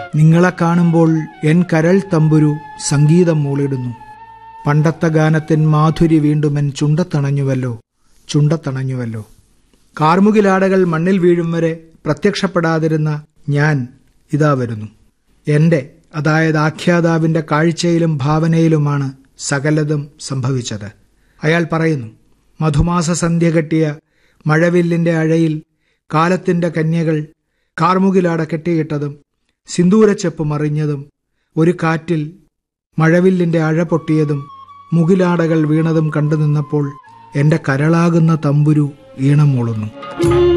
നിങ്ങളെ കാണുമ്പോൾ എൻ കരൾ തമ്പുരു സംഗീതം മൂളിടുന്നു പണ്ടത്തെ ഗാനത്തിൻ മാധുരി വീണ്ടും എൻ ചുണ്ടത്തണഞ്ഞുവല്ലോ ചുണ്ടത്തണഞ്ഞുവല്ലോ കാർമുകിലാടകൾ മണ്ണിൽ വീഴും വരെ പ്രത്യക്ഷപ്പെടാതിരുന്ന ഞാൻ ഇതാ വരുന്നു എന്റെ അതായത് ആഖ്യാതാവിന്റെ കാഴ്ചയിലും ഭാവനയിലുമാണ് സകലതും സംഭവിച്ചത് അയാൾ പറയുന്നു മധുമാസ സന്ധ്യ കെട്ടിയ മഴവില്ലിന്റെ അഴയിൽ കാലത്തിന്റെ കന്യകൾ കാർമുകിലാട കെട്ടിയിട്ടതും സിന്ദൂരച്ചെപ്പ് മറിഞ്ഞതും ഒരു കാറ്റിൽ മഴവില്ലിന്റെ അഴ പൊട്ടിയതും മുകിലാടകൾ വീണതും കണ്ടു നിന്നപ്പോൾ എന്റെ കരളാകുന്ന തമ്പുരു ഈണം മൂളുന്നു